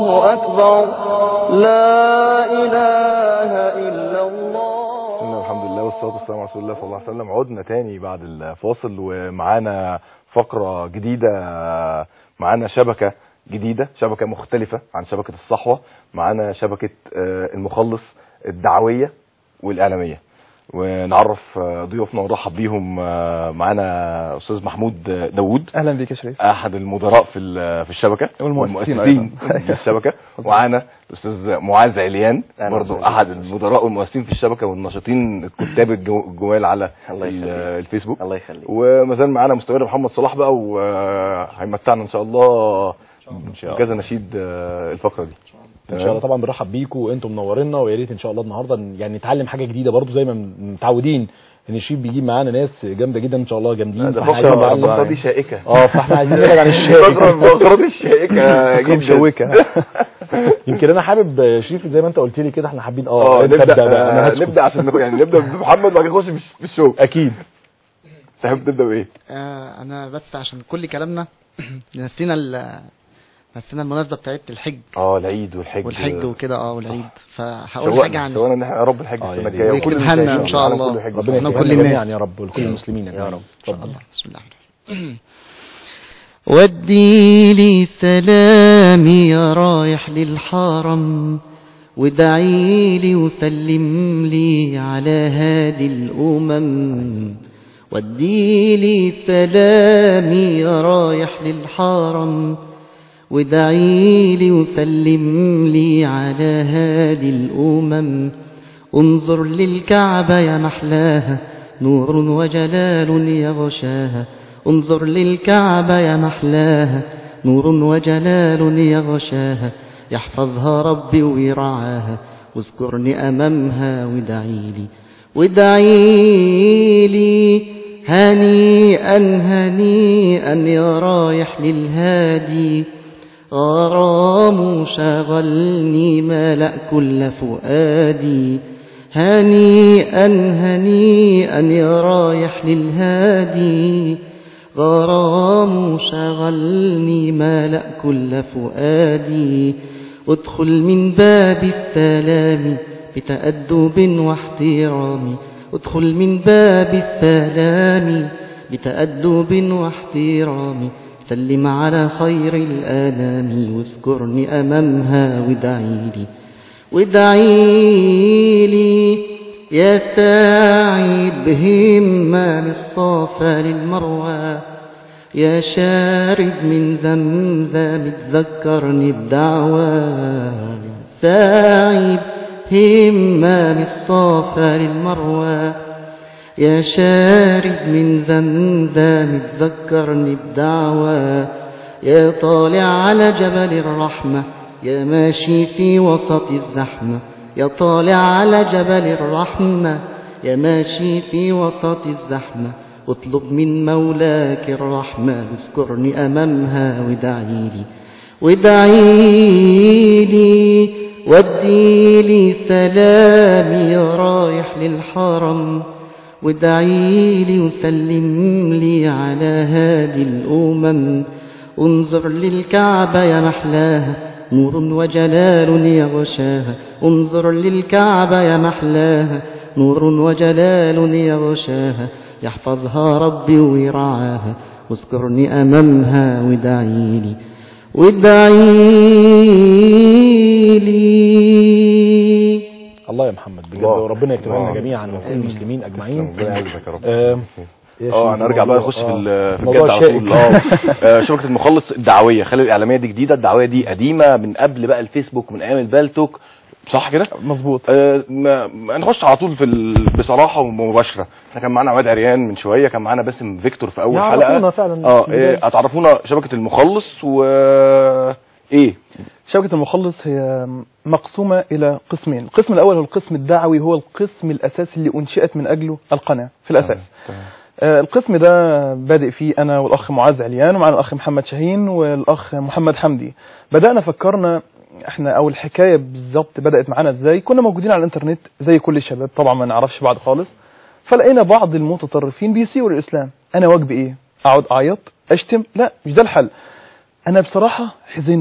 الله أكبر لا إله إلا الله إن الحمد لله والصلاة والسلام على رسول الله صلى الله عليه وسلم عدنا تاني بعد الفاصل ومعانا فقرة جديدة معانا شبكة جديدة شبكة مختلفة عن شبكة الصحوة معانا شبكة آه، المخلص الدعوية والإعلامية ونعرف آه، ضيوفنا ونرحب بيهم آه، معانا أستاذ محمود داوود اهلا بيك يا شريف احد المدراء في ال- في الشبكه والمؤسسين والمؤسسين أيضاً. في الشبكه ومعانا الاستاذ معاذ عليان أهلاً برضو وسهلاً. احد المدراء والمؤسسين في الشبكه والناشطين الكتاب الجو- الجوال على الله ال- يخليك. الفيسبوك الله يخليك وما زال معانا مستمر محمد صلاح بقى وهيمتعنا ان شاء الله بكذا نشيد آه، الفقره دي ان شاء الله طبعا بنرحب بيكم وانتم منورينا ويا ريت ان شاء الله النهارده ن- يعني نتعلم حاجه جديده برضو زي ما متعودين ان الشريف بيجيب معانا ناس جامده جدا ان شاء الله جامدين ده فاحنا عايزين الفقره نتعلم. الفقرة دي شائكه اه فاحنا عايزين نبعد عن الفقره الشائك الفقره دي شائكه فقرة جدا مشوكه يمكن انا حابب آه، شريف زي ما انت قلت لي كده احنا حابين اه اه انت نبدا ابدا بقى انا آه، هسكت. نبدا عشان نخ- يعني نبدا بمحمد وبعد كده نخش في- في الشو اكيد تحب تبدا بايه؟ آه انا بس عشان كل كلامنا نسينا ال نسينا المناسبه بتاعت الحج اه العيد والحج والحج وكده اه والعيد فهقول شوقنا حاجه عن شوقنا ان احنا يا رب الحج آه، السنه يعني الجايه وكل ويكتبها لنا المشاهدين إن شاء والعالم الله. كله يحج ربنا السنة يكرمنا كل الجاية. الناس. جميعا يا رب ولكل المسلمين يا يعني رب ان شاء الله بسم الله الرحمن الرحيم ودي لي سلامي يا رايح للحرم وادعي لي وسلم لي على هادي الأمم ودي لي سلامي يا رايح للحرم وادعي لي وسلم لي على هادي الأمم انظر للكعبة يا محلاها نور وجلال يغشاها انظر للكعبة يا محلاها نور وجلال يغشاها يحفظها ربي ويرعاها واذكرني أمامها وادعي لي وادعي لي هنيئا هنيئا يا رايح للهادي غرام شغلني ملأ كل فؤادي هنيئا هنيئا يا رايح للهادي غرام شغلني ملأ كل فؤادي ادخل من باب السلام بتأدب واحترام ادخل من باب السلام بتأدب واحترام سلم على خير الآنام واذكرني أمامها وادعي لي وادعي لي يا ساعي بهمة للصافى للمروى يا شارب من زمزم تذكرني بدعوى يا ساعي بهمة للصافى للمروى يا شارب من زمزم تذكرني بدعوى يا طالع على جبل الرحمة يا ماشي في وسط الزحمة يا طالع على جبل الرحمة يا ماشي في وسط الزحمة اطلب من مولاك الرحمة اذكرني أمامها وادعي لي وادعي لي ودي لي سلامي يا رايح للحرم وادعي لي وسلم لي على هادي الأمم انظر للكعبة يا محلاها نور وجلال يغشاها انظر للكعبة يا محلاها نور وجلال يغشاها يحفظها ربي ويرعاها واذكرني أمامها وادعي لي وادعي لي الله يا محمد بجد الله. وربنا يكتبها لنا الله. جميعا وكل المسلمين اجمعين ربنا يعزك يا رب آه، يا اه شريف، هنرجع بقى الموضوع- نخش في آه. ال- في موضوع الجد على طول شائك. اه آه، شبكه المخلص الدعويه خلي الاعلاميه دي جديده الدعويه دي قديمه من قبل بقى الفيسبوك من ايام البالتوك صح كده؟ مظبوط آه، ما ما نخش على طول في ال... بصراحه ومباشره احنا كان معانا عماد عريان من شويه كان معانا باسم فيكتور في اول يعرفونا حلقه فعلا اه في البداية. إيه، هتعرفونا شبكه المخلص و ايه شبكة المخلص هي مقسومة إلى قسمين القسم الأول هو القسم الدعوي هو القسم الأساسي اللي أنشئت من أجله القناة في الأساس آه، القسم ده بادئ فيه أنا والأخ معاذ عليان ومعنا الأخ محمد شاهين والأخ محمد حمدي بدأنا فكرنا احنا او الحكايه بالظبط بدات معانا ازاي كنا موجودين على الانترنت زي كل الشباب طبعا ما نعرفش بعض خالص فلقينا بعض المتطرفين بيسيئوا للاسلام انا واجبي ايه اقعد اعيط اشتم لا مش ده الحل انا بصراحه حزنت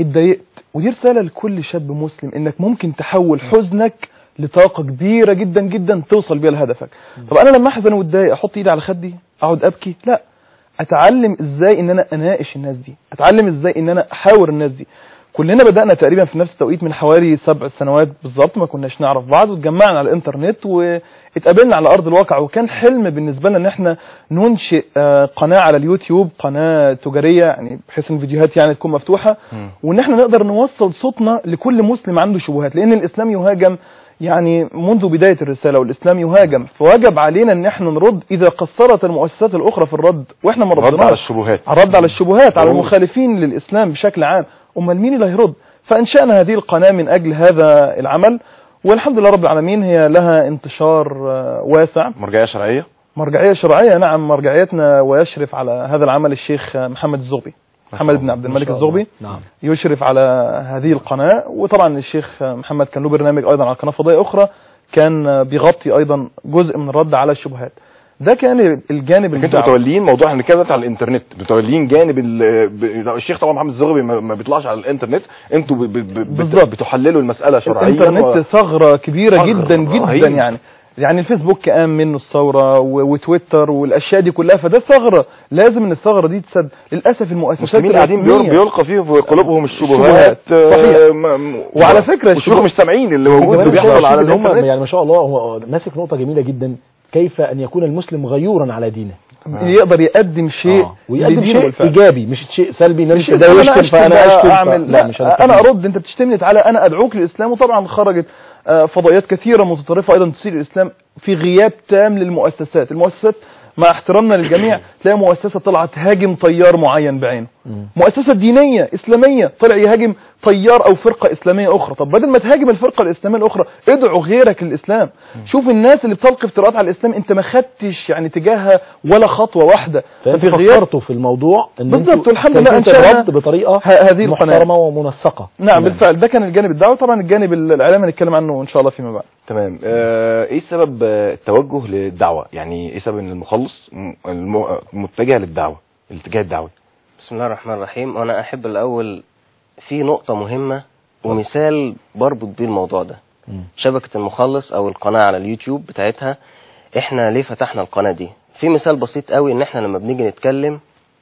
اتضايقت ودي رسالة لكل شاب مسلم انك ممكن تحول حزنك لطاقة كبيرة جدا جدا توصل بيها لهدفك طب انا لما احزن واتضايق احط ايدي على خدي اقعد ابكي لا اتعلم ازاي ان انا اناقش الناس دي اتعلم ازاي ان انا احاور الناس دي كلنا بدأنا تقريبا في نفس التوقيت من حوالي سبع سنوات بالظبط ما كناش نعرف بعض واتجمعنا على الانترنت واتقابلنا على ارض الواقع وكان حلم بالنسبه لنا ان احنا ننشئ آه، قناه على اليوتيوب قناه تجاريه يعني بحيث ان الفيديوهات يعني تكون مفتوحه وان احنا نقدر نوصل صوتنا لكل مسلم عنده شبهات لان الاسلام يهاجم يعني منذ بداية الرسالة والإسلام يهاجم فواجب علينا إن احنا نرد إذا قصرت المؤسسات الأخرى في الرد وإحنا ما رد ردناش على الشبهات على الرد على الشبهات على ضروري. المخالفين للإسلام بشكل عام أمال مين اللي هيرد فأنشأنا هذه القناة من أجل هذا العمل والحمد لله رب العالمين هي لها انتشار آه، واسع مرجعيه شرعيه مرجعية شرعية نعم مرجعيتنا ويشرف على هذا العمل الشيخ آه، محمد الزغبي محمد بن عبد الملك الزغبي نعم يشرف على هذه القناة وطبعا الشيخ محمد كان له برنامج أيضا على قناة فضائية أخرى كان بيغطي أيضا جزء من الرد على الشبهات ده كان الجانب لكن انتوا الدعوي متوليين موضوع احنا بنتكلم دلوقتي على الانترنت متوليين جانب ال- ب- الشيخ طبعا محمد الزغبي ما ما بيطلعش على الانترنت انتوا ب- ب- ب- بالظبط. بتحللوا المساله شرعيا الانترنت و- ثغرة كبيرة ثغرة جدا جدا رهيب. يعني يعني الفيسبوك قام منه الثورة و- وتويتر والأشياء دي كلها فده ثغرة لازم ان الثغرة دي تسد للأسف المؤسسات المسلمين قاعدين بيل- الرسمية بيلقى فيه في قلوبهم الشبهات الشبهات. آه، صحيح. م- م- وعلى فكرة والشيوخ الشبهات- مش سامعين اللي موجود كمان اللي شايف بيحصل على إن هم الانترنت يعني ما شاء الله هو ماسك نقطة جميلة جدا كيف أن يكون المسلم غيورا على دينه يقدر يقدم شيء آه. ويقدم لدينه شيء بالفعل. إيجابي مش شيء سلبي إن مش أنت ده أنا يشتم أشتم فأنا بقى أشتم ف- أعمل لا مش انا ارد انت بتشتمني تعالى انا ادعوك للاسلام وطبعا خرجت آه، فضائيات كثيره متطرفه ايضا تسير الاسلام في غياب تام للمؤسسات المؤسسات مع احترامنا للجميع تلاقي مؤسسه طلعت تهاجم تيار معين بعينه مؤسسه دينيه اسلاميه طلع يهاجم تيار او فرقه اسلاميه اخرى طب بدل ما تهاجم الفرقه الاسلاميه الاخرى ادعو غيرك للاسلام شوف الناس اللي بتلقي افتراءات على الاسلام انت ما خدتش يعني تجاهها ولا خطوه واحده فأنت ففي غياب فكرتوا في الموضوع إن بالظبط، أنتوا والحمد لله تنفيذ أنشأنا الرد بطريقة ه- هذه القناة. محترمة ومنسقة نعم بالفعل ده كان الجانب الدعوي طبعا الجانب الاعلامي هنتكلم عنه ان شاء الله فيما بعد تمام آه، ايه سبب آه، التوجه للدعوه يعني ايه سبب ان المخلص م- الم- متجه للدعوه الاتجاه الدعوي بسم الله الرحمن الرحيم وانا احب الاول في نقطة مهمة ومثال بربط بيه الموضوع ده مم. شبكة المخلص او القناة على اليوتيوب بتاعتها احنا ليه فتحنا القناة دي في مثال بسيط قوي ان احنا لما بنيجي نتكلم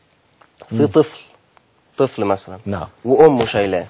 في طفل طفل مثلا نعم وامه شايلاه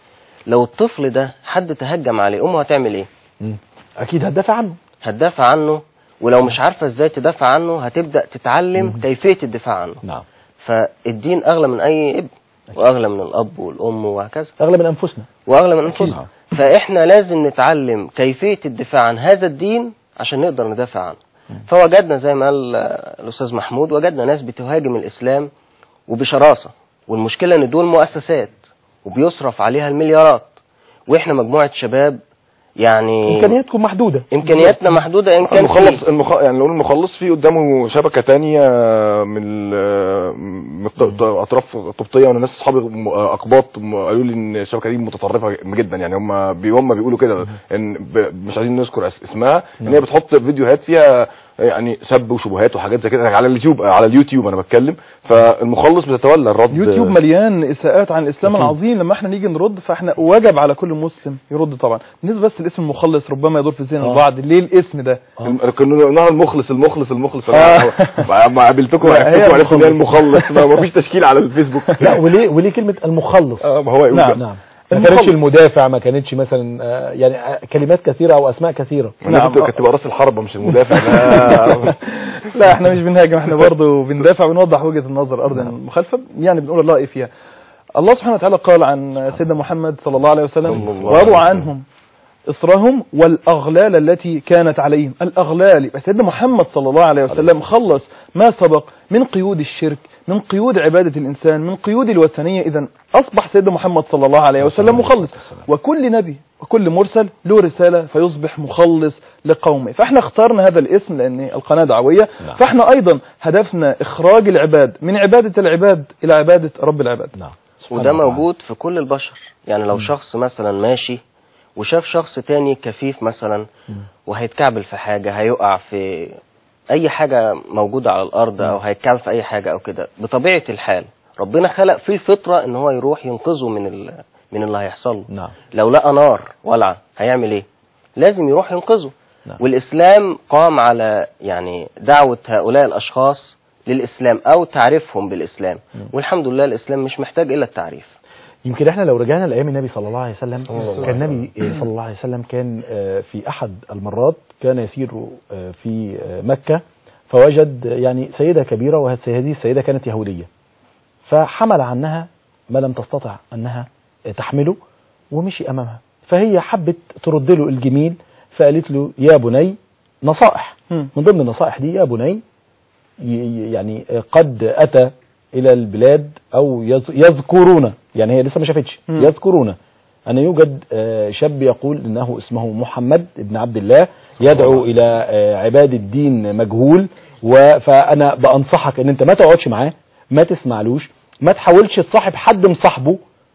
لو الطفل ده حد تهجم عليه امه هتعمل ايه مم. أكيد هتدافع عنه هتدافع عنه ولو مش عارفة ازاي تدافع عنه هتبدأ تتعلم كيفية الدفاع عنه نعم فالدين اغلى من اي ابن واغلى من الاب والام وهكذا أغلى من أنفسنا واغلى من انفسنا فاحنا لازم نتعلم كيفيه الدفاع عن هذا الدين عشان نقدر ندافع عنه فوجدنا زي ما قال آه، الاستاذ محمود وجدنا ناس بتهاجم الاسلام وبشراسه والمشكله ان دول مؤسسات وبيصرف عليها المليارات واحنا مجموعه شباب يعني إمكانياتكم محدودة امكانياتنا محدوده ان كان المخلص في المخ... يعني نقول المخلص في قدامه شبكه تانية من ال... من الط- اطراف قبطيه وانا ناس اصحابي م- اقباط م- قالوا لي ان الشبكه دي متطرفه جدا يعني هم بي... هم بيقولوا كده ان ب... مش عايزين نذكر اس- اسمها ان هي بتحط فيديوهات فيها يعني سب وشبهات وحاجات زي كده على اليوتيوب على اليوتيوب انا بتكلم فالمخلص بتتولى الرد اليوتيوب مليان اساءات عن الاسلام العظيم لما احنا نيجي نرد فاحنا واجب على كل مسلم يرد طبعا بالنسبه بس الاسم المخلص ربما يدور في ذهن آه. البعض ليه الاسم ده الم- كنا نقول المخلص المخلص المخلص آه. أنا ما قابلتكم لا، هي عرفتكم عرفت ان هي المخلص. المخلص ما ما فيش تشكيل على الفيسبوك لا وليه وليه كلمة المخلص اه ما هو يقول نعم. كده. نعم ما المخلص. كانتش المدافع ما كانتش مثلا آه، يعني آه، كلمات كثيرة أو أسماء كثيرة انا نعم. كنت كنت تبقى راس الحربه مش المدافع لا لا احنا مش بنهاجم احنا برضه بندافع ونوضح وجهه النظر ارضا المخالفه يعني بنقول الراي فيها الله سبحانه وتعالى قال عن سيدنا محمد صلى الله عليه وسلم صلى الله وضع عليه وسلم. عنهم إصرهم والأغلال التي كانت عليهم الأغلال يبقى سيدنا محمد صلى الله عليه وسلم خلص ما سبق من قيود الشرك من قيود عبادة الإنسان من قيود الوثنية إذا أصبح سيدنا محمد صلى الله عليه وسلم مخلص وكل نبي وكل مرسل له رسالة فيصبح مخلص لقومه فاحنا اخترنا هذا الاسم لأن القناة دعوية نعم. فاحنا أيضا هدفنا إخراج العباد من عبادة العباد إلى عبادة رب العباد نعم سبحان وده الله. موجود في كل البشر يعني لو شخص مثلا ماشي وشاف شخص تاني كفيف مثلا وهيتكعبل في حاجة هيقع في أي حاجة موجودة على الأرض أو هيتكعبل في أي حاجة أو كده بطبيعة الحال ربنا خلق فيه الفطرة إن هو يروح ينقذه من ال... من اللي هيحصل له نعم لو لقى نار ولعة هيعمل ايه لازم يروح ينقذه نعم. والاسلام قام على يعني دعوة هؤلاء الاشخاص للاسلام او تعريفهم بالاسلام والحمد لله الاسلام مش محتاج الى التعريف يمكن احنا لو رجعنا لايام النبي صلى الله عليه وسلم كان النبي آه، صلى الله عليه وسلم كان آه، في احد المرات كان يسير آه، في آه، مكه فوجد يعني سيده كبيره وهذه السيده كانت يهوديه فحمل عنها ما لم تستطع انها تحمله ومشي امامها فهي حبت ترد له الجميل فقالت له يا بني نصائح مم. من ضمن النصائح دي يا بني ي- يعني قد اتى الى البلاد او يذ- يذكرون يعني هي لسه ما شافتش مم. يذكرون ان يوجد آه، شاب يقول انه اسمه محمد ابن عبد الله يدعو الى آه، عباد الدين مجهول و- فانا بانصحك ان انت ما تقعدش معاه ما تسمعلوش ما تحاولش تصاحب حد مصاحبه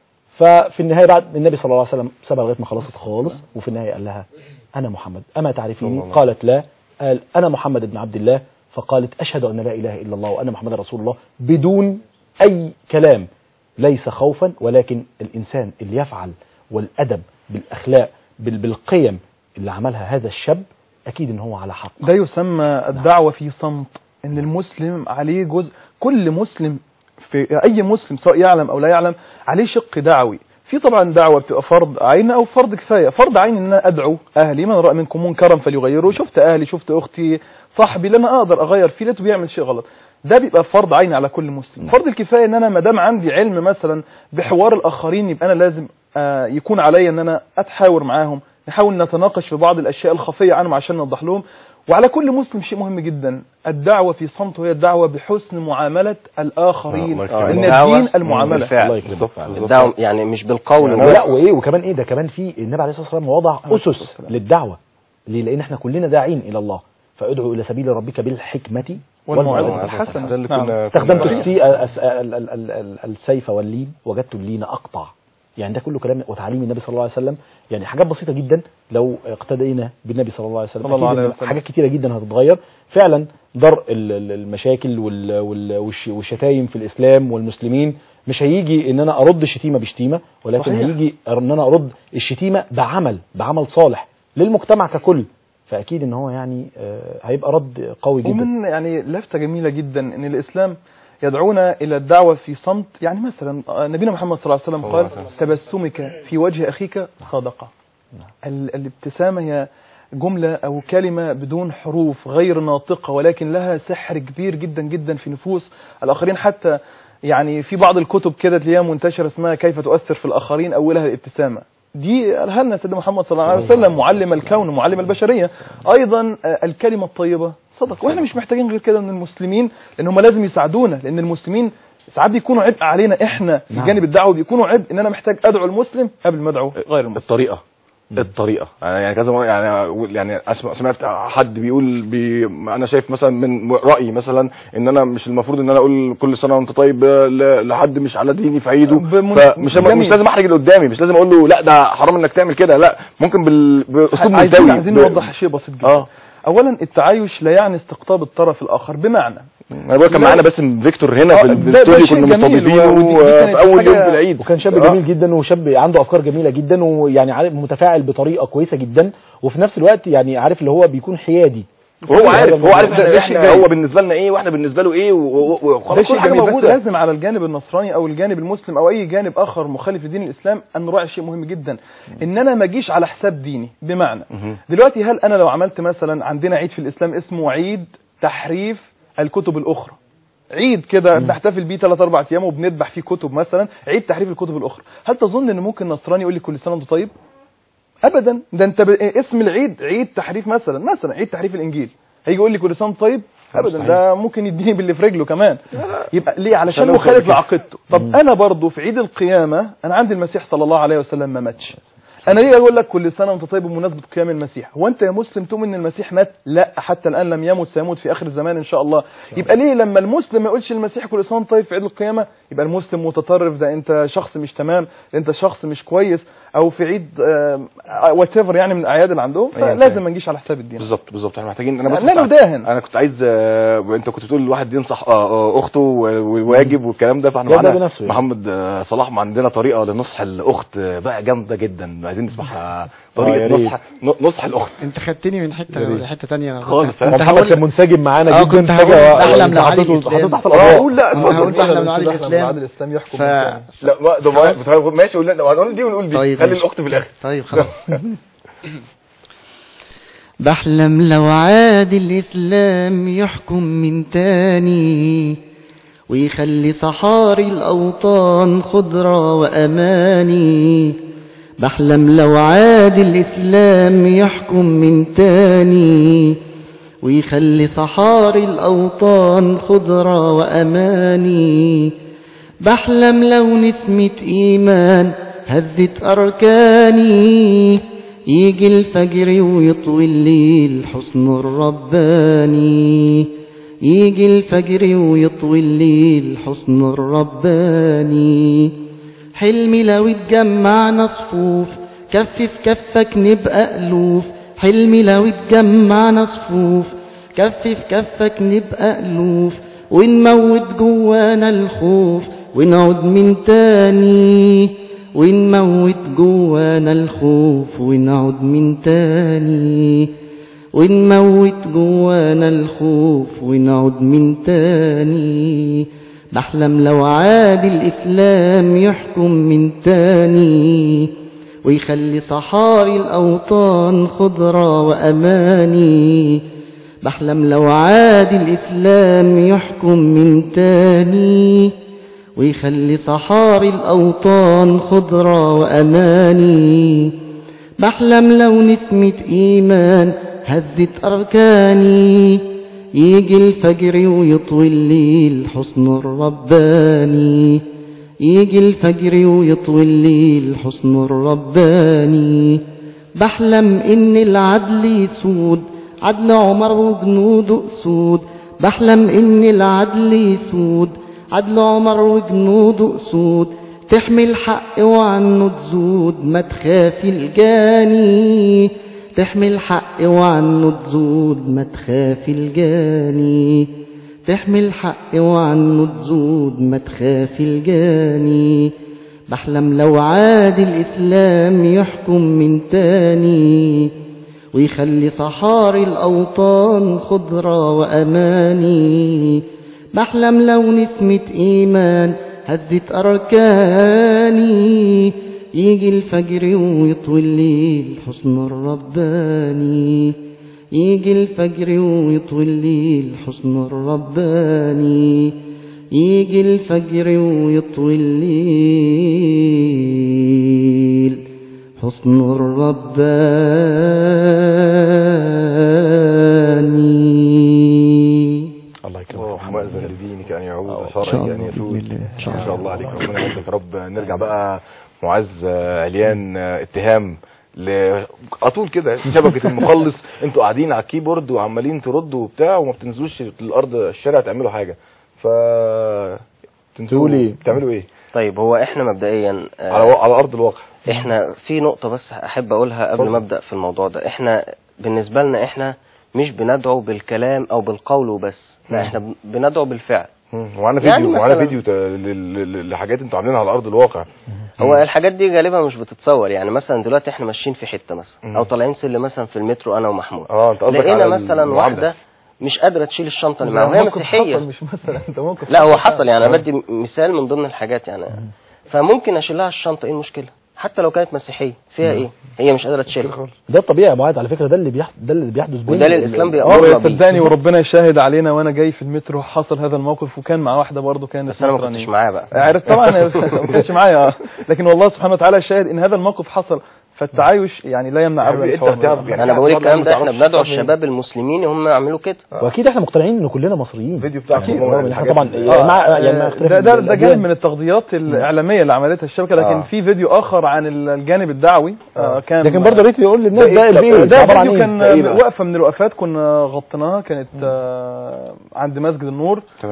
ففي النهايه بعد النبي صلى الله عليه وسلم سابها لغايه ما خلصت خالص وفي النهايه قال لها انا محمد اما تعرفيني قالت لا قال انا محمد بن عبد الله فقالت اشهد ان لا اله الا الله وان محمد رسول الله بدون اي كلام ليس خوفا ولكن الانسان اللي يفعل والادب بالاخلاق بال- بالقيم اللي عملها هذا الشاب اكيد ان هو على حق ده يسمى الدعوة في صمت ان المسلم عليه جزء كل مسلم في اي مسلم سواء يعلم او لا يعلم عليه شق دعوي في طبعا دعوة بتبقى فرض عين او فرض كفاية فرض عين ان انا ادعو اهلي من رأى منكم منكرا فليغيره شفت اهلي شفت اختي صاحبي اللي انا اقدر اغير فيه لقيته بيعمل شيء غلط ده بيبقى فرض عين على كل مسلم فرض الكفاية ان انا ما دام عندي علم مثلا بحوار الاخرين يبقى انا لازم آه، يكون عليا ان انا اتحاور معاهم نحاول نتناقش في بعض الاشياء الخفيه عنهم عشان نوضح لهم وعلى كل مسلم شيء مهم جدا الدعوه في صمت وهي الدعوه بحسن معامله الاخرين الله يكرمك. ان الدعوة الدين المعامله بالفعل. الله يكرمك بالظبط فعلا. بالظبط. الدعوة يعني مش بالقول يعني لا وبس وايه وكمان ايه ده كمان في النبي عليه الصلاه والسلام وضع اسس للدعوه ليه لان احنا كلنا داعين الى الله فادعو الى سبيل ربك بالحكمه والموعظه الحسنه ده اللي نعم. كنا استخدمت كنا- السي الس- ال- ال- ال- ال- السيف واللين وجدت اللين اقطع يعني ده كله كلام وتعليم النبي صلى الله عليه وسلم يعني حاجات بسيطه جدا لو اقتدينا بالنبي صلى الله عليه وسلم صلى الله أكيد عليه إن وسلم. حاجات كتيره جدا هتتغير فعلا درء ال- ال- المشاكل وال- وال- والش- والشتايم في الاسلام والمسلمين مش هيجي ان انا ارد الشتيمه بشتيمه ولكن صحيح. هيجي ان انا ارد الشتيمه بعمل بعمل صالح للمجتمع ككل فاكيد ان هو يعني آه، هيبقى رد قوي جدا ومن يعني لفتة جميلة جدا ان الاسلام يدعونا الى الدعوة في صمت يعني مثلا آه، نبينا محمد صلى الله عليه وسلم قال تبسمك في وجه اخيك صدقة ال- الابتسامة هي جملة او كلمة بدون حروف غير ناطقة ولكن لها سحر كبير جدا جدا في نفوس الاخرين حتى يعني في بعض الكتب كده تلاقيها منتشرة اسمها كيف تؤثر في الاخرين اولها الابتسامة دي قالها لنا سيدنا محمد صلى الله عليه وسلم معلم الكون ومعلم البشرية ايضا آه، الكلمة الطيبة صدق واحنا مش محتاجين غير كده من المسلمين لان هم لازم يساعدونا لان المسلمين ساعات بيكونوا عبء علينا احنا في نعم. جانب الدعوه بيكونوا عبء ان انا محتاج ادعو المسلم قبل ما ادعو غير المسلم الطريقه الطريقه أنا يعني كذا مرة يعني يعني اسمع سمعت حد بيقول بي انا شايف مثلا من رايي مثلا ان انا مش المفروض ان انا اقول كل سنه وانت طيب ل- لحد مش على ديني في عيده بمن- فمش جميل. مش لازم احرج اللي قدامي مش لازم اقول له لا ده حرام انك تعمل كده لا ممكن بال... باسلوب عايزين ملتوي عايزين ب- نوضح شيء بسيط جدا اه اولا التعايش لا يعني استقطاب الطرف الاخر بمعنى انا بقول كان لا. معانا باسم فيكتور هنا آه، في ده- ده الاستوديو شيء كنا جميل، مستضيفينه ودي- دي آه، كانت في اول يوم حاجة- في العيد وكان شاب آه. جميل جدا وشاب عنده افكار جميله جدا ويعني عارف متفاعل بطريقه كويسه جدا وفي نفس الوقت يعني عارف اللي هو بيكون حيادي وهو عارف هو عارف ده- احنا, ده شيء احنا جيد. هو بالنسبه لنا ايه واحنا بالنسبه له ايه و- و- ده وخلاص شيء كل حاجه جميل بس موجوده لازم على الجانب النصراني او الجانب المسلم او اي جانب اخر مخالف لدين الاسلام ان نراعي شيء مهم جدا ان انا ما اجيش على حساب ديني بمعنى مهم. دلوقتي هل انا لو عملت مثلا عندنا عيد في الاسلام اسمه عيد تحريف الكتب الاخرى عيد كده بنحتفل بيه ثلاث اربع ايام وبنذبح فيه كتب مثلا عيد تحريف الكتب الاخرى هل تظن ان ممكن نصراني يقول لي كل سنه وانت طيب ابدا ده انت ب... اسم العيد عيد تحريف مثلا مثلا عيد تحريف الانجيل هيجي يقول لي كل سنه وانت طيب ابدا ده ممكن يديني باللي في رجله كمان يبقى ليه علشان عشان مخالف أوصل لعقيدته طب انا برضه في عيد القيامه انا عندي المسيح صلى الله عليه وسلم ما ماتش انا ليه اقول لك كل سنه وانت طيب بمناسبه قيام المسيح هو انت يا مسلم تؤمن ان المسيح مات لا حتى الان لم يمت سيموت في اخر الزمان ان شاء الله يبقى ليه لما المسلم ما يقولش المسيح كل سنه وانت طيب في عيد القيامه يبقى المسلم متطرف ده انت شخص مش تمام ده انت شخص مش كويس او في عيد وات ايفر يعني من الاعياد اللي عندهم أيوة، فلازم فاهم. ما نجيش على حساب الدين بالظبط بالظبط احنا محتاجين انا بس لا كنت- نداهن. انا كنت عايز آه، انت كنت بتقول الواحد ينصح آه، آه، اخته والواجب والكلام ده فاحنا يبدأ معانا بنفسه يعني. محمد آه، صلاح ما عندنا طريقه لنصح الاخت آه، بقى جامده جدا عايزين نسمعها يا طريقه ريت. نصح ن- نصح الاخت انت خدتني من حته يا ريت. لحته تانية خالص، كنت ها؟ محمد هقول كان منسجم معانا آه، جدا كنت هقول فجأة بحلم أنت لو علي حطيته الإسلام. حطيته تحت اه الأضواء قول لا أنا هقول اتفضل. بحلم لو علي الإسلام. العدل الاسلامي يحكم ف... بالإسلام. لا ما ده ما- بتهاجم- ماشي قول لا هنقول دي ونقول دي طيب، خلي ماشي. الاخت في الاخر طيب خلاص بحلم لو عاد الإسلام يحكم من تاني ويخلي صحاري الأوطان خضرة وأماني بحلم لو عاد الإسلام يحكم من تاني ويخلي صحاري الأوطان خضرة وأماني بحلم لو نسمة إيمان هزت أركاني يجي الفجر ويطوي الليل حسن الرباني يجي الفجر ويطوي الليل حسن الرباني حلمي لو اتجمعنا صفوف كف في كفك نبقى ألوف حلمي لو اتجمعنا صفوف كف في كفك نبقى ألوف ونموت جوانا الخوف ونعود من تاني ونموت جوانا الخوف ونعود من تاني ونموت جوانا الخوف ونعود من تاني بحلم لو عاد الإسلام يحكم من تاني ويخلي صحاري الأوطان خضرة وأماني بحلم لو عاد الإسلام يحكم من تاني ويخلي صحاري الأوطان خضرة وأماني بحلم لو نسمة إيمان هزت أركاني يجي الفجر ويطوي الليل حسن الرباني يجي الفجر ويطوي الليل حسن الرباني بحلم إن العدل يسود عدل عمر وجنوده أسود بحلم إن العدل يسود عدل عمر وجنوده أسود تحمي الحق وعنه تزود ما تخافي الجاني تحمي الحق وعنه تزود ما تخافي الجاني تحمي الحق وعنه تزود ما تخافي الجاني بحلم لو عاد الإسلام يحكم من تاني ويخلي صحاري الأوطان خضرة وأماني بحلم لو نسمة إيمان هزت أركاني يجي الفجر ويطوي الليل حسن الرباني يجي الفجر ويطوي الليل حسن الرباني يجي الفجر ويطوي الليل حسن الرباني الله يكرمك مؤذن لدينك ان يعود إن شرعي شاء ان الله يسود بإذن الله. إن شاء ما شاء الله عليك ربنا يعزك يا رب نرجع بقى معاذ آه، عليان آه، اتهام ل اطول كده شبكه المخلص انتوا قاعدين على الكيبورد وعمالين تردوا وبتاع وما بتنزلوش الارض الشارع تعملوا حاجه ف تنزلوا- تقول إيه؟ بتعملوا ايه طيب هو احنا مبدئيا آه، على و- على ارض الواقع احنا في نقطة بس احب اقولها قبل اتفضل. ما ابدأ في الموضوع ده احنا بالنسبة لنا احنا مش بندعو بالكلام او بالقول وبس لا مم. احنا ب- بندعو بالفعل مم. ومعانا فيديو يعني ومعانا مثلاً- فيديو ت- ل- ل- لحاجات انتوا عاملينها على ارض الواقع هو الحاجات دي غالبا مش بتتصور يعني مثلا دلوقتي احنا ماشيين في حتة مثلا مم. او طالعين سلم مثلا في المترو انا ومحمود اه انت قصدك لقينا على مثلا المعاملة. واحدة مش قادرة تشيل الشنطة اللي ده معاها وهي موقف مسيحية حصل مش مثلا ده موقف لا هو حصل. حصل يعني انا بدي م- مثال من ضمن الحاجات يعني فممكن اشيل لها الشنطة ايه المشكلة حتى لو كانت مسيحية فيها ايه هي مش قادرة تشيلها ده الطبيعي يا معاذ على فكره ده اللي بيحدث ده اللي بيحدث بين وده اللي الإسلام اه بيأمرنا بيه صدقني وربنا يشاهد علينا وانا جاي في المترو حصل هذا الموقف وكان مع واحده برضه كانت بس انا ما نصرانية. كنتش معاه بقى عارف طبعا ما كانش معايا آه. لكن والله سبحانه وتعالى شاهد ان هذا الموقف حصل فالتعايش يعني لا يمنع ابدا حبيبي، الحوار انت هتعرف ده. يعني انا بقول بعض الكلام الناس ده احنا ما تعرفش بندعو تعمل. الشباب المسلمين هم يعملوا كده واكيد احنا مقتنعين ان كلنا مصريين الفيديو بتاع أكيد. محمود آه، الحاجات طبعا اللي- يعني مع يعني مع آه، اختلاف ده ده, ده الأديان. جانب من التغطيات الاعلاميه اللي عملتها الشبكه لكن آه. في فيديو اخر عن ال- الجانب الدعوي آه، كان لكن برضه ريت بيقول للناس ده ده إيه؟ البيت ده عباره عن فيديو ايه كان ده إيه بقى؟ وقفه من الوقفات كنا غطيناها كانت آه، عند مسجد النور تمام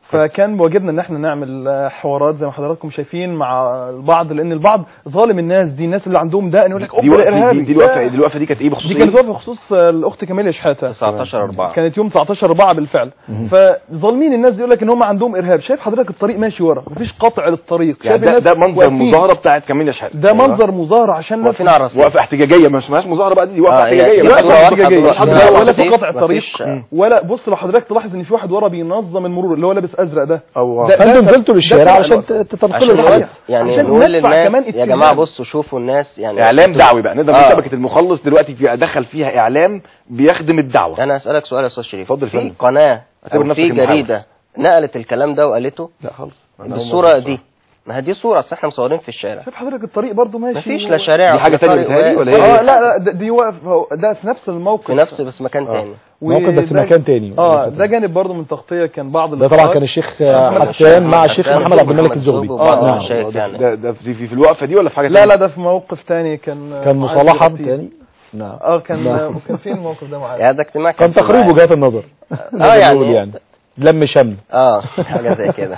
فكان واجبنا ان احنا نعمل آه، حوارات زي ما حضراتكم شايفين مع البعض لان البعض ظالم الناس دي الناس اللي عندهم دقن يقول لك دي اوبا وقفه الارهابي دي, دي الوقفه لا. دي الوقفه دي كانت ايه بخصوص دي إيه؟ كانت وقفه بخصوص آه، الاخت كماليا شحاته 19 4 كانت يوم 19 4 بالفعل فظالمين الناس دي يقول لك ان هم عندهم ارهاب شايف حضرتك الطريق ماشي ورا مفيش قطع للطريق يعني شايف ده, الناس ده منظر واقفين. مظاهره بتاعت كمين اشحات ده منظر مظاهره عشان الناس واقفين على الرصيف وقفه احتجاجيه ما اسمهاش مظاهره بقى دي وقفه آه، احتجاجيه يعني بقى. وقفة صورة احتجاجية. واضحة الحمد طبعاً. لله ولا رصيف، في قطع طريق مفيش، آه. ولا بص لو حضرتك تلاحظ ان في واحد ورا بينظم المرور اللي هو لابس ازرق ده أو ده- فانتوا ده- نزلتوا ده للشارع تبع عشان الوقت. تنقلوا عشان الحياه نقول يعني عشان نقول ندفع للناس كمان يا استهزاء. جماعه بصوا شوفوا الناس يعني اعلام انتوا- دعوي بقى نقدر نقول آه. شبكه المخلص دلوقتي في دخل فيها اعلام بيخدم الدعوه انا اسالك سؤال يا استاذ شريف اتفضل يا في فندم. قناه اعتبر او نفسك في المحاور. جريده نقلت الكلام ده وقالته لا خالص أنا أول بالصوره مرة دي ما هي دي صوره اصل احنا مصورين في الشارع شايف حضرتك الطريق برضو ماشي مفيش و- لا شارع دي حاجة ولا تانية طريق بتهيألي ولا ولا إيه؟ اه لا لا ده- دي واقف هو- ده في نفس الموقف في نفس بس مكان آه. تاني موقف بس وده- مكان تاني اه ده جانب برضو من تغطيه كان بعض ده طبعا اللقاءات. كان الشيخ محمد حسان مع الشيخ حسان محمد عبد الملك ومحمد الزغبي زغبي وبعض آه، نعم. المشايخ يعني ده ده في, في الوقفه دي ولا في حاجه لا تانية؟ لا ده في موقف تاني كان كان معاذ مصالحه الخطيب. تاني نعم اه كان نعم. كان فين الموقف ده معاذ يعني ده اجتماع كان في تقريب المعاد. وجهات النظر اه نقول يعني يعني لم شمل اه حاجه زي كده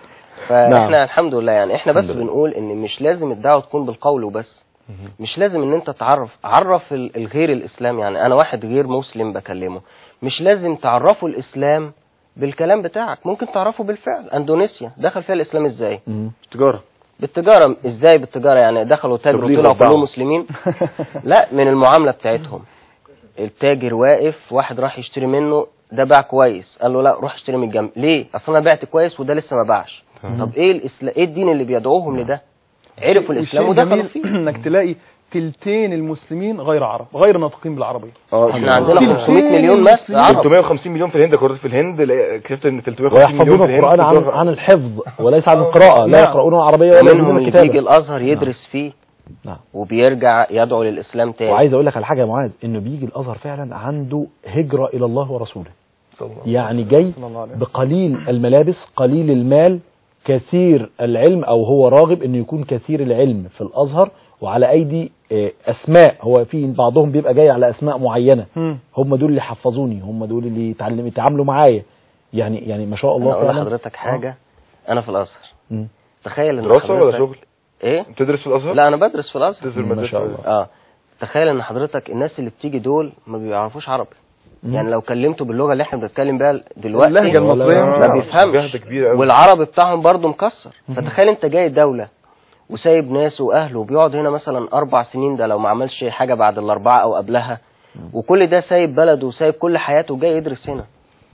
فاحنا الحمد لله يعني احنا بس الحمد لله. بنقول ان مش لازم الدعوه تكون بالقول وبس مش لازم ان انت تعرف عرف ال- الغير الاسلام يعني انا واحد غير مسلم بكلمه مش لازم تعرفه الاسلام بالكلام بتاعك ممكن تعرفه بالفعل اندونيسيا دخل فيها الاسلام ازاي تجاره بالتجاره ازاي بالتجاره يعني دخلوا تاجروا تبليغ طلعوا والدعوة. كلهم مسلمين لا من المعامله بتاعتهم التاجر واقف واحد راح يشتري منه ده باع كويس قال له لا روح اشتري من الجنب ليه اصل انا بعت كويس وده لسه ما باعش طب ايه الإسلا... ايه الدين اللي بيدعوهم لده عرفوا الاسلام والشيء ودخلوا جميل فيه انك تلاقي تلتين المسلمين غير عرب غير ناطقين بالعربيه احنا عندنا فين- 500 فين مليون بس المسلمين؟ عرب 350 مليون في الهند كنت في الهند لا- اكتشفت ان 350 مليون ويحفظون في الهند القرآن عن 300 عن الحفظ وليس عن القراءة لا نعم. يقرؤون العربية ولا ومنهم يفهمون اللي بيجي الكتابة الازهر يدرس فيه نعم. وبيرجع يدعو للاسلام تاني وعايز اقول لك على حاجة يا معاذ انه بيجي الازهر فعلا عنده هجرة الى الله ورسوله صلى الله. يعني جاي صلى الله عليه وسلم. بقليل الملابس قليل المال كثير العلم او هو راغب انه يكون كثير العلم في الازهر وعلى ايدي آه، اسماء هو في بعضهم بيبقى جاي على اسماء معينه مم. هم دول اللي حفظوني هم دول اللي يتعلم يتعاملوا معايا يعني يعني ما شاء انا الله اقول فعلا لحضرتك حاجه انا في الازهر مم. تخيل ان دراسه ولا حضرتك- شغل؟ ايه بتدرس في الازهر؟ لا انا بدرس في الازهر تدرس ما المدرسة. شاء الله. اه تخيل ان حضرتك الناس اللي بتيجي دول ما بيعرفوش عربي يعني لو كلمته باللغه اللي احنا بنتكلم بيها دلوقتي اللهجه المصريه آه، ما بيفهمش جهد كبير قوي والعربي بتاعهم برضو مكسر فتخيل انت جاي دولة وسايب ناسه واهله وبيقعد هنا مثلا اربع سنين ده لو ما عملش حاجة بعد الاربعة او قبلها وكل ده سايب بلده وسايب كل حياته وجاي يدرس هنا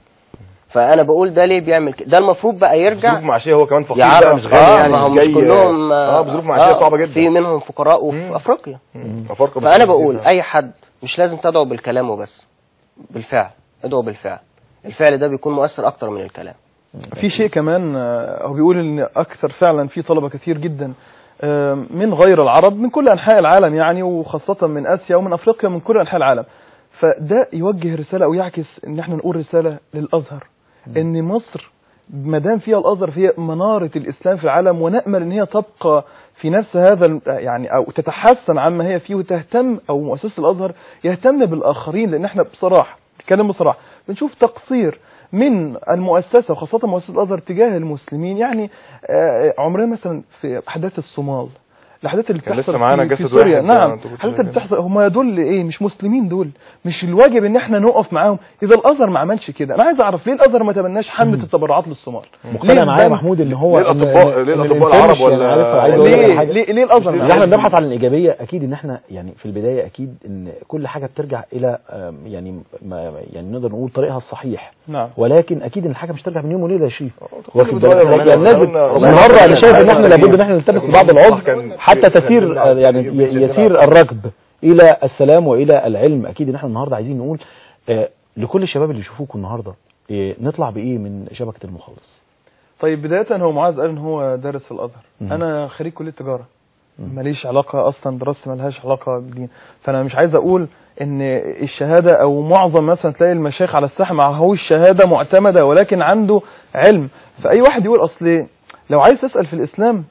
فانا بقول ده ليه بيعمل كده ده المفروض بقى يرجع ظروف معيشيه هو كمان فقير بقى يعرف مش غني اه يعني ما هم مش مش جاي كلهم اه بظروف معيشيه صعبه جدا في منهم فقراء مم. وفي افريقيا مم. أفارقة فانا بس بقول كتير. اي حد مش لازم تدعو بالكلام وبس بالفعل ادعو بالفعل الفعل ده بيكون مؤثر اكتر من الكلام في شيء كمان آه، هو بيقول ان اكثر فعلا في طلبه كثير جدا آه، من غير العرب من كل انحاء العالم يعني وخاصه من اسيا ومن افريقيا ومن كل انحاء العالم فده يوجه رساله او يعكس ان احنا نقول رساله للازهر ان مصر ما دام فيها الازهر فهي مناره الاسلام في العالم ونامل ان هي تبقى في نفس هذا الم- يعني او تتحسن عما هي فيه وتهتم او مؤسسه الازهر يهتم بالاخرين لان احنا بصراحه نتكلم بصراحه بنشوف تقصير من المؤسسه وخاصه مؤسسه الازهر تجاه المسلمين يعني آه، عمرنا مثلا في احداث الصومال الاحداث اللي كان بتحصل لسه معانا في, في جسد سوريا واحد، نعم آه، أنت كنت الاحداث اللي بتتكلم. بتحصل هم دول ايه مش مسلمين دول مش الواجب ان احنا نقف معاهم اذا الازهر ما عملش كده انا عايز اعرف ليه الازهر ما تبناش حمله التبرعات للصومال مقتنع ليه معايا البنك- محمود ان هو ليه إن- الأطباء- إن ليه الإنسان الأطباء مش العرب يعني ولا- عارف عايز أقول لك على ليه حاجة. ليه ليه الازهر ما اللي احنا عملش بنبحث عن الايجابيه اكيد ان احنا يعني في البدايه اكيد ان كل حاجه بترجع الى آم، يعني ما يعني نقدر نقول طريقها الصحيح نعم ولكن اكيد ان الحاجه مش ترجع من يوم وليله يا شريف كله واخد بيتغير بالك ربنا- يعني لازم ربنا- النهارده انا شايف ان احنا ربنا- لابد ان احنا نلتمس بعض العذر كان- حتى تسير كان- يعني ي- يسير الركب الى السلام والى العلم اكيد ان احنا النهارده عايزين نقول آه، لكل الشباب اللي يشوفوكوا النهارده آه، نطلع بايه من شبكه المخلص طيب بداية هو معاذ قال ان هو دارس في الازهر مم. انا خريج كلية تجارة ماليش علاقة اصلا دراستي ملهاش علاقة بالدين فانا مش عايز اقول ان الشهادة او معظم مثلا تلاقي المشايخ على الساحة معهوش شهادة معتمدة ولكن عنده علم فاي واحد يقول اصل لو عايز تسأل في الاسلام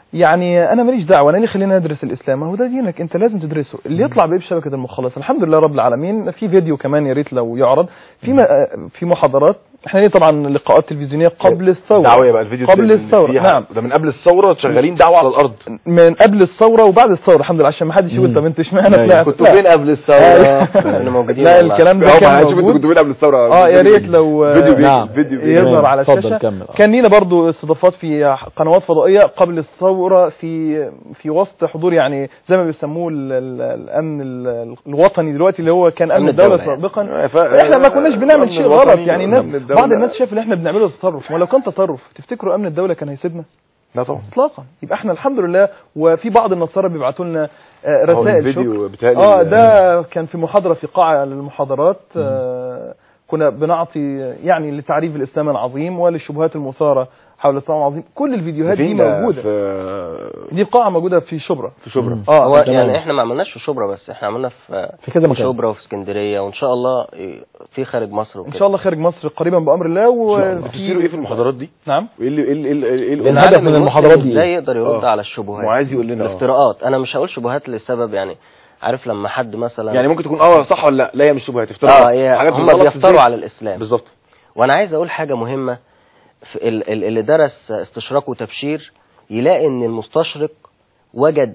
يعني انا ماليش دعوه انا ليه خليني ادرس الاسلام ما هو ده دينك انت لازم تدرسه اللي يطلع بايه بشبكه المخلص الحمد لله رب العالمين في فيديو كمان يا ريت لو يعرض في م- في محاضرات احنا ليه طبعا لقاءات تلفزيونيه قبل الثوره دعويه بقى الفيديو قبل اللي الثوره فيها- نعم ده من قبل الثوره شغالين دعوه على الارض من قبل الثوره وبعد الثوره الحمد لله عشان ما حدش يقول مم. طب انت اشمعنى أيوة. طلعت كنتوا لا. فين قبل الثوره أيوة. احنا موجودين لا والله. الكلام ده اه كان ما شوف انتوا موجود كنتوا فين قبل الثوره اه يا ريت لو فيديو بيجي نعم. فيديو بيجي يظهر على اتفضل الشاشه كمل. آه. كان لينا برضو استضافات في قنوات فضائيه قبل الثوره في في وسط حضور يعني زي ما بيسموه ال- ال- الامن ال- الوطني دلوقتي اللي هو كان امن أمن الدوله الدولة يعني. سابقا ف- احنا ما كناش بنعمل الأمن شيء غلط الوطني يعني والأمن الناس الدولة. بعض الناس شايف اللي احنا بنعمله تطرف ولو كان تطرف تفتكروا امن الدوله كان هيسيبنا لا طبعا اطلاقا يبقى احنا الحمد لله وفي بعض النصارى بيبعتوا لنا آه، هو رسائل شكر الفيديو بتاعي اه ده كان في محاضره في قاعه للمحاضرات آه كنا بنعطي يعني لتعريف الاسلام العظيم وللشبهات المثاره حول الاسلام العظيم كل الفيديوهات دي فين ده؟ موجوده في دي قاعه موجوده في شبرا في شبرا مم. اه هو تمام. يعني احنا ما عملناش في شبرا بس احنا عملنا في في كذا في مكان شبرا وفي اسكندريه وان شاء الله في خارج مصر ان وكده شاء الله خارج مصر قريبا بامر الله بتشيروا ايه في المحاضرات دي؟ نعم وايه اللي ايه اللي ايه اللي- ايه اللي- الهدف العالم من المسلم المحاضرات دي ازاي إيه؟ يقدر يرد آه. على الشبهات وعايز يقول لنا آه. الافتراءات انا مش هقول شبهات لسبب يعني عارف لما حد مثلا يعني ممكن تكون اه صح ولا لا لا هي مش شبهات اه افتراء هي حاجات هم غلط بيفتروا إزاي؟ على الاسلام بالظبط وانا عايز اقول حاجه مهمه في ال- ال- اللي درس استشراق وتبشير يلاقي ان المستشرق وجد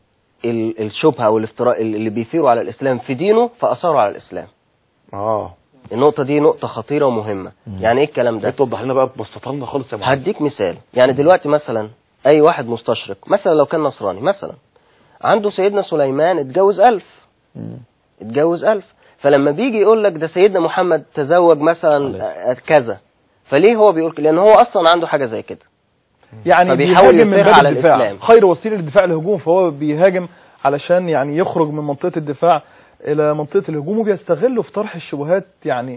ال- الشبهه او الافتراء اللي بيثيروا على الاسلام في دينه فاثاروا على الاسلام اه النقطه دي نقطه خطيره ومهمه يعني ايه الكلام ده ده توضح لنا بقى ببساطه لنا خالص يا معلم هديك مثال يعني دلوقتي مثلا اي واحد مستشرق مثلا لو كان نصراني مثلا عنده سيدنا سليمان اتجوز ألف مم. اتجوز ألف فلما بيجي يقول لك ده سيدنا محمد تزوج مثلا آه، كذا فليه هو بيقول كده؟ لان هو اصلا عنده حاجه زي كده يعني فبيحاول بيهاجم من يثيرها باب على الدفاع الإسلام. خير وسيله للدفاع الهجوم فهو بيهاجم علشان يعني يخرج من منطقه الدفاع الى منطقه الهجوم وبيستغلوا في طرح الشبهات يعني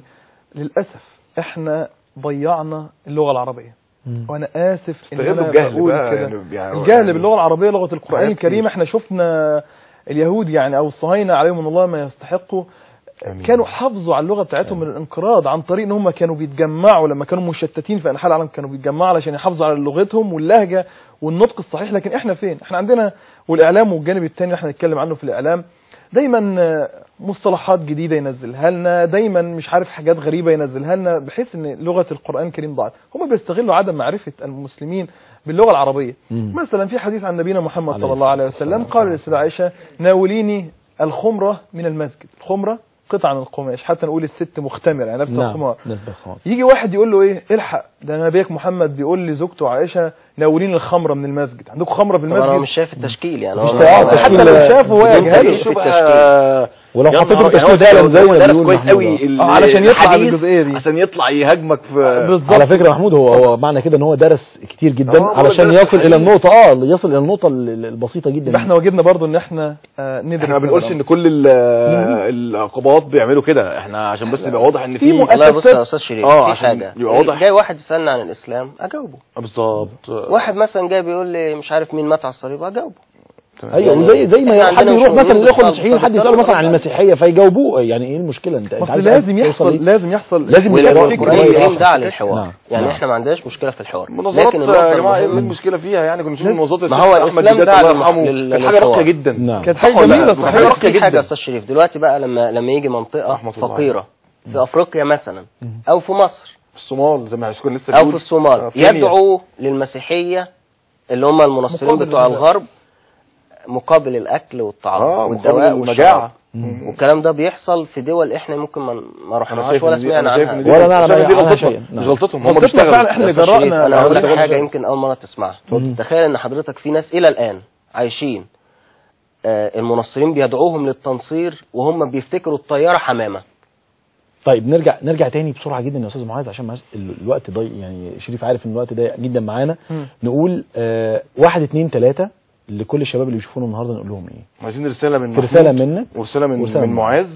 للاسف احنا ضيعنا اللغه العربيه مم. وانا اسف ان استغلوا انا الجهل بقول بقى كده يعني يعني الجهل باللغه العربيه لغه القران حاجات الكريم كتير. احنا شفنا اليهود يعني او الصهاينه عليهم من الله ما يستحقوا آمين. كانوا حافظوا على اللغه بتاعتهم من الانقراض عن طريق ان هم كانوا بيتجمعوا لما كانوا مشتتين في انحاء العالم كانوا بيتجمعوا علشان يحافظوا على لغتهم واللهجه والنطق الصحيح لكن احنا فين احنا عندنا والاعلام والجانب الثاني اللي احنا نتكلم عنه في الاعلام دايما آه، مصطلحات جديده ينزلها لنا دايما مش عارف حاجات غريبه ينزلها لنا بحيث ان لغه القران الكريم ضاعت هم بيستغلوا عدم معرفه المسلمين باللغه العربيه مم. مثلا في حديث عن نبينا محمد عليه صلى الله عليه الصلاة وسلم والسلام. قال للسيدة عائشة ناوليني الخمرة من المسجد الخمرة قطعة من القماش حتى نقول الست مختمرة يعني نفس نعم الخمار نسبة خمار يجي واحد يقول له ايه الحق ده نبيك محمد بيقول لزوجته عائشة ناوليني الخمرة من المسجد عندكم خمرة في طبعا هو المسجد مش شايف التشكيل يعني مش هو تعرف ما- حتى تشكيل- لو شافه هو بدون يجهله تأكيد. في في التشكيل ولو يا حطيت نهار أبيض، التشكيل يعني هو فعلا زي هو ما درس بيقول كويس محمود قوي آه. ال- آه، علشان يطلع الحديث بالجزئية دي. عشان يطلع يهاجمك في بالظبط على فكره محمود هو هو معنى كده ان هو درس كتير جدا آه، هو علشان درس يصل الى حقيقي. النقطه اه يصل الى النقطه ال- ال- البسيطه جدا يبقى احنا واجبنا برضو ان احنا آه ندرك احنا ما بنقولش هذا ان الأمر. كل ال- العقبات بيعملوا كده احنا عشان بس يبقى واضح ان في في مؤ- والله بص أساسات- يا استاذ شريف آه، في عشان حاجه يبقى واضح. جاي واحد يسالني عن الاسلام اجاوبه بالظبط واحد مثلا جاي بيقول لي مش عارف مين مات على الصليب اجاوبه ايوه يعني وزي زي ما إحنا حد عندنا يروح مش مثلا موجود الاخوه بالخلق، المسيحيين حد يساله فبالتالي مثلا عن طبعاً. المسيحيه فيجاوبوه يعني ايه المشكله انت انت اصل عايز لازم توصل يحصل إيه؟ لازم يحصل لازم فكر يبقى فكري. والقران فكري. الكريم دعا للحوار نعم. يعني نعم. احنا ما عندناش مشكله في الحوار مناظرات لكن يا النقطه جماعه ايه المهمة- المشكله فيها يعني كنا بنشوف مناظرات ما هو الشيخ أحمد الإسلام ديدات دعا الله للم- يرحمه لل- كانت حاجه للحوار. راقيه جدا نعم. كانت حاجه صح ولا لا؟ جميله كانت صحيح حاجه بس راقيه في حاجه يا جدا استاذ شريف دلوقتي بقى لما لما يجي منطقه رحمة الله فقيره في افريقيا مثلا او في مصر الصومال زي ما كنا لسه او بنقول. في الصومال آه، كينيا. يدعو للمسيحيه اللي هم المنصرين مقابل بتوع الغذاء. الغرب مقابل الاكل والطعام اه والدواء مقابل والشراب المجاعه والكلام ده بيحصل في دول احنا ممكن ما ما انا رحناش شايف ولا إن دي- سمعنا أنا شايف إن عنها دي- ولا نعلم شايف إن دي عنها غلطتهم شيئا. نعم. مش غلطتهم هم غلطتنا بيشتغلوا فعلا احنا يا اللي أستاذ شريف، جرأنا انا اقول لك نقول حاجه شيء. يمكن اول مره تسمعها اتفضل. تخيل ان حضرتك في ناس الى الان عايشين آه، المنصرين بيدعوهم للتنصير وهم بيفتكروا الطياره حمامه طيب نرجع نرجع تاني بسرعه جدا يا استاذ معاذ عشان معاذ ال- الوقت ضيق يعني شريف عارف ان الوقت ضيق جدا معانا مم. نقول آه واحد اتنين تلاته لكل الشباب اللي بيشوفونا النهارده نقول لهم ايه؟ عايزين رساله من في رساله محمود منك ورساله من ورسالة من من معاذ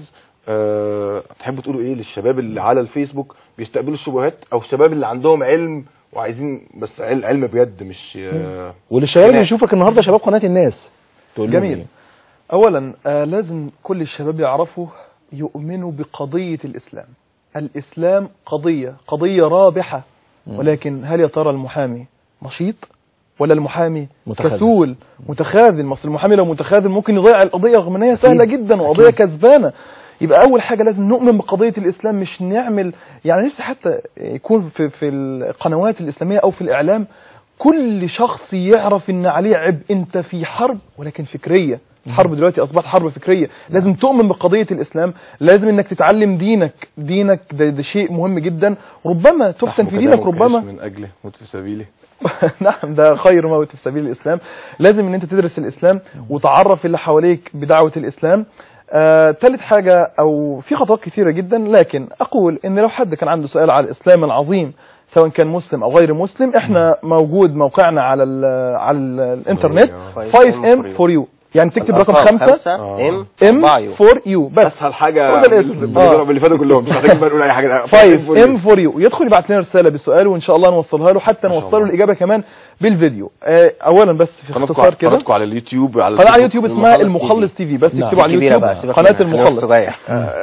أه تحبوا تقولوا ايه للشباب اللي على الفيسبوك بيستقبلوا الشبهات او الشباب اللي عندهم علم وعايزين بس عل- علم بجد مش آه، وللشباب اللي خناق. بيشوفك النهارده شباب قناه الناس تقول لهم جميل. إيه؟ اولا آه لازم كل الشباب يعرفوا يؤمنوا بقضيه الاسلام الاسلام قضيه قضيه رابحه مم. ولكن هل يا ترى المحامي نشيط ولا المحامي متخاذل. كسول متخاذل مصر المحامي لو متخاذل ممكن يضيع القضيه رغم ان هي سهله أكيد. جدا وقضيه أكيد. كسبانه يبقى اول حاجه لازم نؤمن بقضيه الاسلام مش نعمل يعني نفسي حتى يكون في في القنوات الاسلاميه او في الاعلام كل شخص يعرف ان عليه عبء انت في حرب ولكن فكريه الحرب دلوقتي اصبحت حرب فكريه لازم تؤمن بقضيه الاسلام لازم انك تتعلم دينك دينك ده, ده شيء مهم جدا ربما تفتن في دينك ربما من اجله موت في سبيله نعم ده خير موت في سبيل الاسلام لازم ان انت تدرس الاسلام وتعرف اللي حواليك بدعوه الاسلام آه، ثالث حاجة أو في خطوات كثيرة جدا لكن أقول إن لو حد كان عنده سؤال على الإسلام العظيم سواء كان مسلم أو غير مسلم إحنا موجود موقعنا على ال على ال الإنترنت 5M for you يعني تكتب رقم خمسة ام M بايو for you بس اسهل حاجه هو ده الاسم. آه. اللي فاتوا كلهم مش محتاجين بقى نقول اي حاجه 5 M for you يدخل يبعت لنا رسالة بالسؤال وإن شاء الله نوصلها له حتى ما شاء نوصله الله. الإجابة كمان بالفيديو آه، أولا بس في اختصار كده قناتكم على اليوتيوب على قناة على اليوتيوب اسمها المخلص المخلص تي في بس نعم. اكتبوا على كبيرة اليوتيوب بقى سيبك قناة منها، خلينا المخلص صغير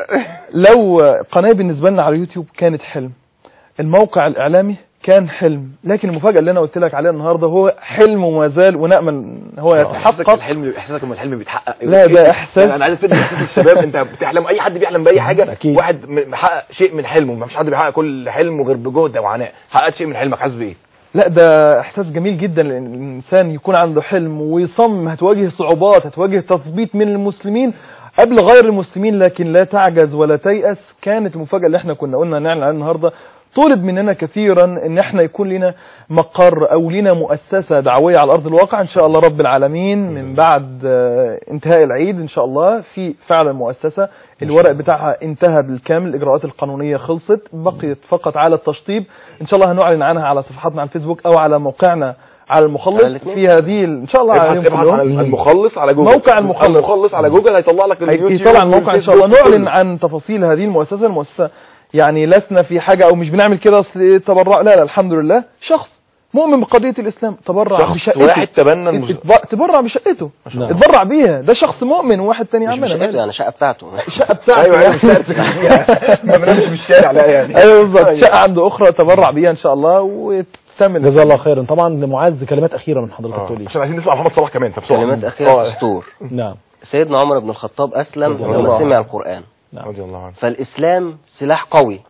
لو قناة بالنسبة لنا على اليوتيوب كانت حلم الموقع الإعلامي كان حلم لكن المفاجأة اللي أنا قلت لك عليها النهاردة هو حلم وما زال ونأمل إن هو احساسك يتحقق الحلم احساسك ان الحلم بيتحقق لا، ده إحساس- يعني انا عايز افيد نفسية الشباب انت بتحلم اي حد بيحلم باي حاجه أكيد. واحد م- محقق شيء من حلمه ما فيش حد بيحقق كل حلمه غير بجهد وعناء حققت شيء من حلمك حاسس بايه لا ده إحساس جميل جدا لأن الإنسان يكون عنده حلم ويصمم هتواجه صعوبات هتواجه تثبيت من المسلمين قبل غير المسلمين لكن لا تعجز ولا تيأس كانت المفاجأة اللي احنا كنا قلنا نعلن عنها النهاردة طلب مننا كثيرا ان احنا يكون لنا مقر او لنا مؤسسة دعوية على ارض الواقع ان شاء الله رب العالمين من بعد آه، انتهاء العيد ان شاء الله في فعلا مؤسسة الورق بتاعها انتهى بالكامل الاجراءات القانونية خلصت بقيت فقط على التشطيب ان شاء الله هنعلن عنها على صفحاتنا على الفيسبوك او على موقعنا على على المخلص الاثنين. في هذه ال- ان شاء الله ابحث عليهم ابحث على كلهم المخلص على جوجل موقع المخلص. المخلص على جوجل هيطلع لك اليوتيوب يطلع الموقع ان شاء الله والفيسبوك نعلن وكله. عن تفاصيل هذه المؤسسه المؤسسه يعني لسنا في حاجه او مش بنعمل كده اصل تبرع لا لا الحمد لله شخص مؤمن بقضيه الاسلام تبرع شخص بشقته واحد تبنى المز- اتب- تبرع بشقته الله. اتبرع بيها ده شخص مؤمن وواحد تاني مش عمل بشقته يعني شقه بتاعته الشقه بتاعته ايوه ايوه يعني. ما بنامش في الشارع لا يعني ايوه بالظبط شقه عنده اخرى تبرع بيها ان شاء الله وتكمل جزاه الله خيرا طبعا لمعاذ كلمات اخيره من حضرتك آه. تقول ايه عشان عايزين نسمع محمد صلاح كمان طب بسرعة. كلمات اخيره آه. في سطور نعم سيدنا عمر بن الخطاب اسلم رضي لما الله سمع عنه. القران رضي الله عنه فالإسلام سلاح قوي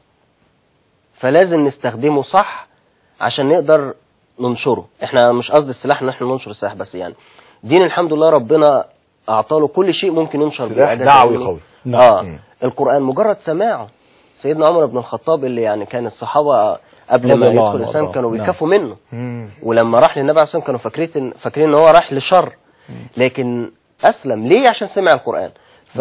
فلازم نستخدمه صح عشان نقدر ننشره احنا مش قصد السلاح ان احنا ننشر السلاح بس يعني دين الحمد لله ربنا اعطاله كل شيء ممكن ينشر سلاح بإعادة دعوي علمي. قوي نعم. اه مم. القرآن مجرد سماعه سيدنا عمر بن الخطاب اللي يعني كان الصحابة قبل رضي ما الله يدخل عنه الإسلام وأرضاه. كانوا نعم. بيخافوا منه مم. ولما راح للنبي عليه الصلاة والسلام كانوا فاكرين فاكرين ان هو راح لشر لكن اسلم ليه عشان سمع القرآن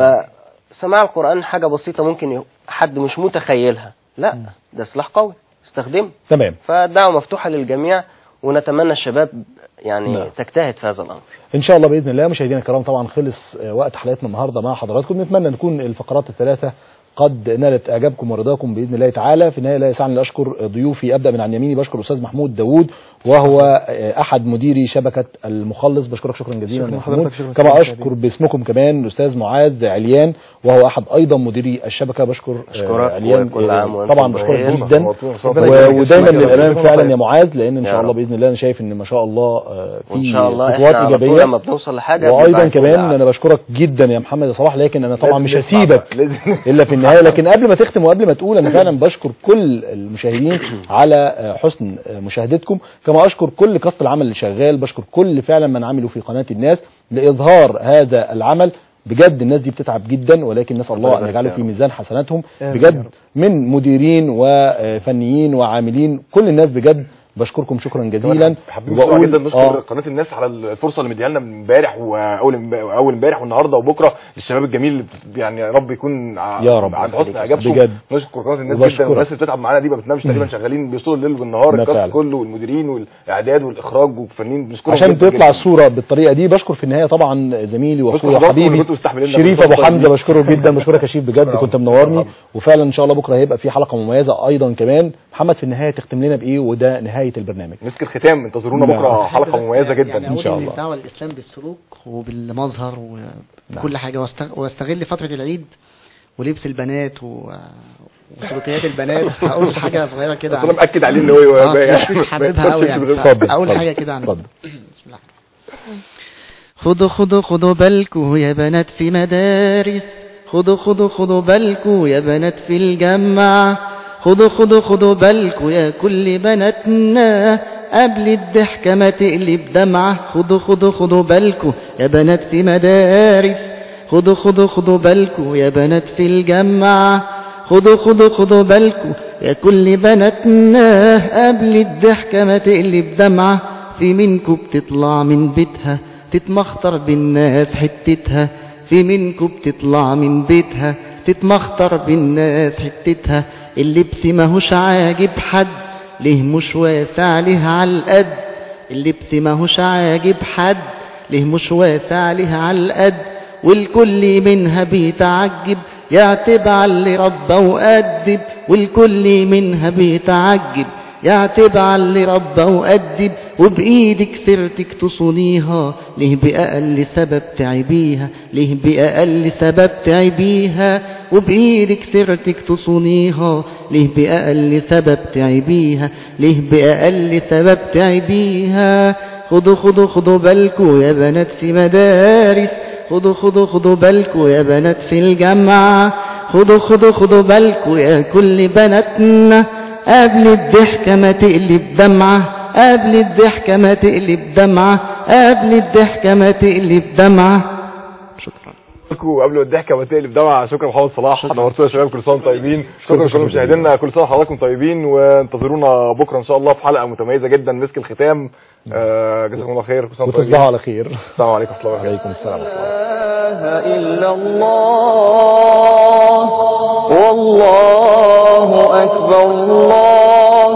فسماع القرآن حاجة بسيطة ممكن ي- حد مش متخيلها لا ده سلاح قوي استخدمه تمام فالدعوة مفتوحة للجميع ونتمنى الشباب يعني نعم. تجتهد في هذا الأمر ان شاء الله باذن الله مشاهدينا الكرام طبعا خلص آه، وقت حلقتنا النهارده مع حضراتكم نتمنى نكون الفقرات الثلاثه قد نالت اعجابكم ورضاكم باذن الله تعالى في النهايه لا يسعني ان اشكر ضيوفي ابدا من عن يميني بشكر الاستاذ محمود داوود وهو آه، احد مديري شبكه المخلص بشكرك شكرا جزيلا شكرا يا محمود لحضرتك، شكرا كما جزيلا. اشكر باسمكم كمان الاستاذ معاذ عليان وهو احد ايضا مديري الشبكه بشكر آه، أشكرك عليان وكل عام وأنتم طبعا بشكرك بخير. جدا ربنا و- يبارك فيك. ودايما شكرا. للامام شكرا. فعلا يا معاذ لان ان شاء يا الله رب. باذن الله انا شايف ان ما شاء الله آه، في وإن شاء الله خطوات احنا على طول ايجابيه لما بنوصل لحاجة وايضا بنبعت كمان ندعم. انا بشكرك جدا يا محمد يا صلاح لكن انا طبعا مش لازم نسمع هسيبك بقى. لازم الا في النهايه لكن قبل ما تختم وقبل ما تقول انا فعلا بشكر كل المشاهدين على آه، حسن آه، مشاهدتكم كما اشكر كل كاست العمل اللي شغال بشكر كل فعلا من عملوا في قناه الناس لاظهار هذا العمل بجد الناس دي بتتعب جدا ولكن نسال الله ان يجعله في ميزان حسناتهم آمين يا بجد رب. من مديرين وفنيين وعاملين كل الناس بجد بشكركم شكرا جزيلا حابين بسرعه جدا نشكر قناه الناس على الفرصه اللي مديها لنا من امبارح واول اول امبارح والنهارده وبكره الشباب الجميل اللي بت- يعني يا رب يكون ع- يا رب. عند حسن اعجابكم بجد. نشكر قناه الناس وبشكرك. جدا والناس اللي بتتعب معانا دي ما بتنامش تقريبا شغالين بيوصلوا الليل والنهار ده الكاست فعلا. كله والمديرين والاعداد والاخراج والفنانين بنشكرهم عشان جدا تطلع جدا. الصوره بالطريقه دي بشكر في النهايه طبعا زميلي بشكر واخويا حضراتكم اللي حبيبي كنتوا مستحملين شريف ابو الفترة حمزه دي. بشكره جدا بشكرك يا شريف بجد كنت منورني وفعلا ان شاء الله بكره هيبقى في حلقه مميزه ايضا كمان محمد في النهايه تختم لنا بايه وده نهايه البرنامج مسك الختام انتظرونا نعم. بكره أحب حلقه بس مميزه جدا يعني إن أقول شاء إن الله. الدعوة الإسلام بالسلوك وبالمظهر وكل حاجة واست- واستغل فترة العيد ولبس البنات و... وسلوكيات البنات هقول حاجة صغيرة كده بس انا عن مأكد عليه ان هو اه يعني مش حاببها قوي يعني اتفضل، اقول اتفضل، حاجة كده عن اتفضل. بسم الله خدوا خدوا خدوا بالكوا يا بنات في مدارس خدوا خدوا خدوا بالكو يا بنات في الجامعة خدوا خدوا خدوا بالكو يا كل بناتنا قبل الضحكة ما تقلب دمعة خدوا خدوا خدوا بالكو يا بنات في مدارس خدوا خدوا خدوا بالكو يا بنات في الجامعة خدوا خدوا خدوا بالكو يا كل بناتنا قبل الضحكة ما تقلب دمعة في منكو بتطلع من بيتها تتمخطر بالناس حتتها في منكو بتطلع من بيتها تتمخطر بالناس حتتها اللبس ماهوش عاجب حد ليه مش واسع ليه عالقد اللبس ماهوش عاجب حد ليه مش واسع ليه عالقد والكل منها بيتعجب يعتب على اللي ربى وأدب والكل منها بيتعجب يعتب على اللي ربى وأدب وبإيدك سيرتك تصونيها ليه بأقل سبب تعبيها ليه بأقل سبب تعبيها وبإيدك سيرتك تصونيها ليه بأقل سبب تعبيها ليه بأقل سبب تعبيها خدوا خدوا خدوا بالكو يا بنات في مدارس خدوا خدوا خدوا بالكو يا بنات في الجامعة خدوا خدوا خدوا بالكو يا كل بناتنا قبل الضحكة ما تقلب دمعة قبل الضحكة ما تقلب دمعة قبل الضحكة ما تقلب دمعة شكرا لكم قبل الضحكه ما تقلب دمعة شكرا محمد صلاح نورتونا يا شباب كل سنه وانتم طيبين شكرا لكل مشاهدينا كل سنه وحضراتكم طيبين وانتظرونا بكره ان شاء الله في حلقه متميزه جدا مسك الختام آه، جزاكم الله خير كل سنه وانتم وتصبحوا طيبين على خير السلام عليكم ورحمه الله وبركاته عليكم السلام ورحمة الله إله إلا الله والله أكبر